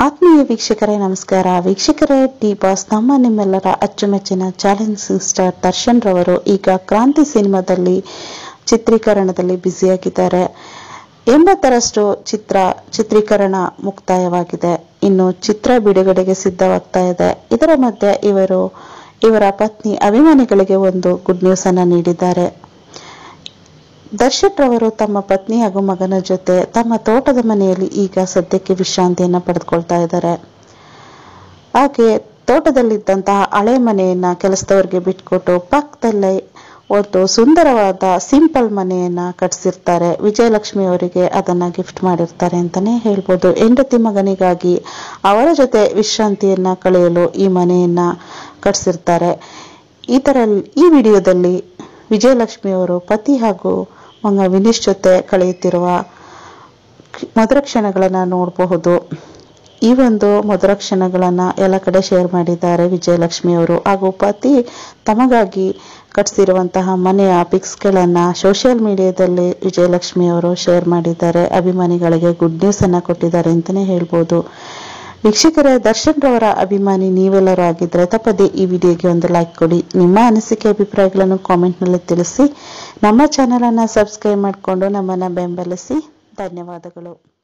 ಆತ್ಮೀಯ ವೀಕ್ಷಕರೇ ನಮಸ್ಕಾರ ವೀಕ್ಷಕರೇ ಟಿ ಬಾಸ್ ನಮ್ಮ ನಿಮ್ಮೆಲ್ಲರ ಅಚ್ಚುಮೆಚ್ಚಿನ ಚಾಲೆಂಜಿಂಗ್ ಸ್ಟಾರ್ ದರ್ಶನ್ ರವರು ಈಗ ಕ್ರಾಂತಿ ಸಿನಿಮಾದಲ್ಲಿ ಚಿತ್ರೀಕರಣದಲ್ಲಿ ಬ್ಯುಸಿಯಾಗಿದ್ದಾರೆ ಎಂಬತ್ತರಷ್ಟು ಚಿತ್ರ ಚಿತ್ರೀಕರಣ ಮುಕ್ತಾಯವಾಗಿದೆ ಇನ್ನು ಚಿತ್ರ ಬಿಡುಗಡೆಗೆ ಸಿದ್ಧವಾಗ್ತಾ ಇದೆ ಇದರ ಮಧ್ಯೆ ಇವರು ಇವರ ಪತ್ನಿ ಅಭಿಮಾನಿಗಳಿಗೆ ಒಂದು ಗುಡ್ ನ್ಯೂಸ್ ಅನ್ನ ನೀಡಿದ್ದಾರೆ ದರ್ಶಕ್ ರವರು ತಮ್ಮ ಪತ್ನಿ ಹಾಗೂ ಮಗನ ಜೊತೆ ತಮ್ಮ ತೋಟದ ಮನೆಯಲ್ಲಿ ಈಗ ಸದ್ಯಕ್ಕೆ ವಿಶ್ರಾಂತಿಯನ್ನ ಪಡೆದುಕೊಳ್ತಾ ಇದ್ದಾರೆ ಹಾಗೆ ತೋಟದಲ್ಲಿದ್ದಂತಹ ಹಳೆ ಮನೆಯನ್ನ ಕೆಲಸದವರಿಗೆ ಬಿಟ್ಕೊಟ್ಟು ಪಕ್ಕದಲ್ಲೇ ಒಂದು ಸುಂದರವಾದ ಸಿಂಪಲ್ ಮನೆಯನ್ನ ಕಟ್ಸಿರ್ತಾರೆ ವಿಜಯಲಕ್ಷ್ಮಿ ಅವರಿಗೆ ಅದನ್ನ ಗಿಫ್ಟ್ ಮಾಡಿರ್ತಾರೆ ಅಂತಾನೆ ಹೇಳ್ಬೋದು ಹೆಂಡತಿ ಮಗನಿಗಾಗಿ ಅವರ ಜೊತೆ ವಿಶ್ರಾಂತಿಯನ್ನ ಕಳೆಯಲು ಈ ಮನೆಯನ್ನ ಕಟ್ಸಿರ್ತಾರೆ ಇದರ ಈ ವಿಡಿಯೋದಲ್ಲಿ ವಿಜಯಲಕ್ಷ್ಮಿ ಅವರು ಪತಿ ಹಾಗೂ ಮಗ ವಿನೀಶ್ ಜೊತೆ ಕಳೆಯುತ್ತಿರುವ ಮಧುರ ಕ್ಷಣಗಳನ್ನ ನೋಡಬಹುದು ಈ ಒಂದು ಮಧುರ ಕ್ಷಣಗಳನ್ನ ಎಲ್ಲ ಕಡೆ ಶೇರ್ ಮಾಡಿದ್ದಾರೆ ವಿಜಯಲಕ್ಷ್ಮಿ ಅವರು ಹಾಗೂ ಪತಿ ತಮಗಾಗಿ ಕಟ್ಸಿರುವಂತಹ ಮನೆಯ ಪಿಕ್ಸ್ಗಳನ್ನ ಸೋಷಿಯಲ್ ಮೀಡಿಯಾದಲ್ಲಿ ವಿಜಯಲಕ್ಷ್ಮಿ ಅವರು ಶೇರ್ ಮಾಡಿದ್ದಾರೆ ಅಭಿಮಾನಿಗಳಿಗೆ ಗುಡ್ ನ್ಯೂಸ್ ಅನ್ನ ಕೊಟ್ಟಿದ್ದಾರೆ ಅಂತಾನೆ ಹೇಳ್ಬೋದು ವೀಕ್ಷಕರೇ ದರ್ಶನ್ ರವರ ಅಭಿಮಾನಿ ನೀವೆಲ್ಲರೂ ಆಗಿದ್ರೆ ತಪ್ಪದೆ ಈ ವಿಡಿಯೋಗೆ ಒಂದು ಲೈಕ್ ಕೊಡಿ ನಿಮ್ಮ ಅನಿಸಿಕೆ ಅಭಿಪ್ರಾಯಗಳನ್ನು ಕಾಮೆಂಟ್ ನಲ್ಲಿ ತಿಳಿಸಿ ನಮ್ಮ ಚಾನೆಲ್ ಅನ್ನ ಸಬ್ಸ್ಕ್ರೈಬ್ ಮಾಡಿಕೊಂಡು ನಮ್ಮನ್ನ ಬೆಂಬಲಿಸಿ ಧನ್ಯವಾದಗಳು